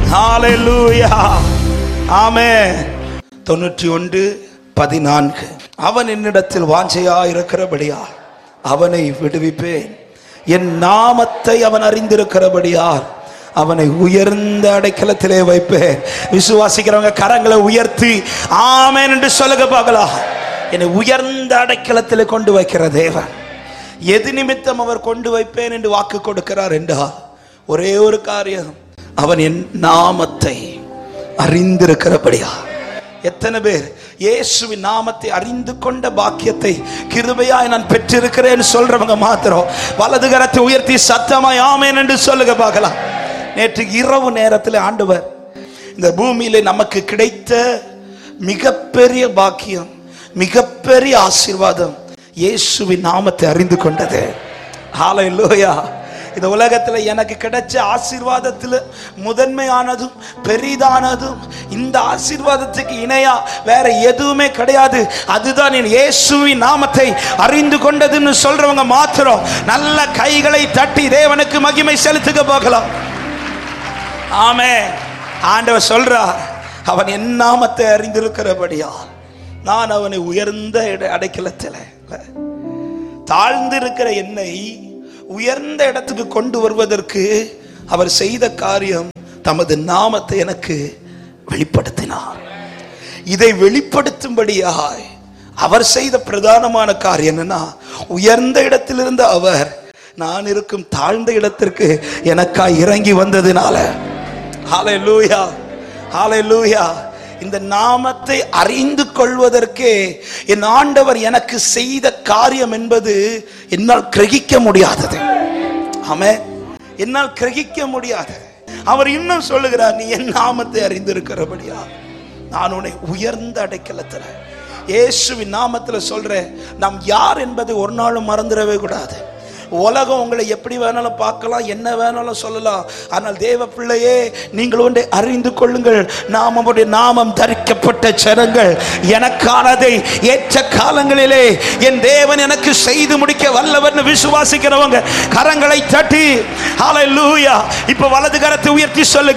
ஹalleluya ஆமே தொண்ணூற்றி ஒன்று பதினான்கு அவன் என்னிடத்தில் வாஞ்சையா இருக்கிறபடியா அவனை விடுவிப்பேன் என் நாமத்தை அவன் அறிந்திருக்கிறபடியால் அவனை உயர்ந்த அடைக்கலத்திலே வைப்பேன் விசுவாசிக்கிறவங்க கரங்களை உயர்த்தி ஆமென் என்று சொல்லுங்க பார்க்கலாம் என்னை உயர்ந்த அடைக்கலத்திலே கொண்டு வைக்கிற தேவன் எது நிமித்தம் அவர் கொண்டு வைப்பேன் என்று வாக்கு கொடுக்கிறார் என்றால் ஒரே ஒரு காரியம் அவன் என் நாமத்தை அறிந்திருக்கிறபடியா எத்தனை பேர் இயேசுவின் நாமத்தை அறிந்து கொண்ட பாக்கியத்தை கிருபையாய் நான் பெற்றிருக்கிறேன்னு சொல்றவங்க மாத்திரம் வலது கரத்தை உயர்த்தி சத்தமாய் ஆமேன் என்று சொல்லுங்க பார்க்கலாம் நேற்று இரவு நேரத்தில் ஆண்டவர் இந்த பூமியிலே நமக்கு கிடைத்த மிகப்பெரிய பாக்கியம் மிகப்பெரிய ஆசீர்வாதம் இயேசுவின் நாமத்தை அறிந்து கொண்டது ஹalleluya இந்த உலகத்துல எனக்கு கிடைச்ச ஆசீர்வாதத்துல முதன்மையானதும் பெரிதானதும் இந்த ஆசீர்வாதத்துக்கு இணையா வேற எதுவுமே கிடையாது அதுதான் என் இயேசுவின் நாமத்தை அறிந்து கொண்டதுன்னு சொல்றவங்க மாத்திரம் நல்ல கைகளை தட்டி தேவனுக்கு மகிமை செலுத்துக போகலாம் ஆமே ஆண்டவர் சொல்றார் அவன் என் நாமத்தை அறிந்திருக்கிறபடியால் நான் அவனை உயர்ந்த இட- அடைக்கலத்தில் தாழ்ந்திருக்கிற என்னை உயர்ந்த இடத்துக்கு கொண்டு வருவதற்கு அவர் செய்த காரியம் தமது நாமத்தை எனக்கு வெளிப்படுத்தினார் இதை வெளிப்படுத்தும்படியாய் அவர் செய்த பிரதானமான காரியம் என்னன்னா உயர்ந்த இடத்திலிருந்து அவர் நான் இருக்கும் தாழ்ந்த இடத்திற்கு எனக்காய் இறங்கி வந்ததினால ஹalleluya ஹalleluya இந்த நாமத்தை அறிந்து கொள்வதற்கே என் ஆண்டவர் எனக்கு செய்த காரியம் என்பது என்னால் கிரகிக்க முடியாதது ஆமே என்னால் கிரகிக்க முடியாது அவர் இன்னும் சொல்லுகிறார் நீ என் நாமத்தை அறிந்திருக்கிறபடியா நான் உன்னை உயர்ந்த அடைக்கலத்துல இயேசுவின் நாமத்துல சொல்றேன் நாம் யார் என்பதை ஒரு நாளும் மறந்துடவே கூடாது உலகம் உங்களை எப்படி வேணாலும் பார்க்கலாம் என்ன வேணாலும் சொல்லலாம் ஆனால் தேவ பிள்ளையே நீங்கள் ஒன்றை அறிந்து கொள்ளுங்கள் நாம் அவருடைய நாமம் தரிக்கப்பட்ட ஜனங்கள் எனக்கானதை ஏற்ற காலங்களிலே என் தேவன் எனக்கு செய்து முடிக்க வல்லவர்னு விசுவாசிக்கிறவங்க கரங்களை தட்டி ஹalleluya இப்ப வலது கரத்தை உயர்த்தி சொல்லுங்க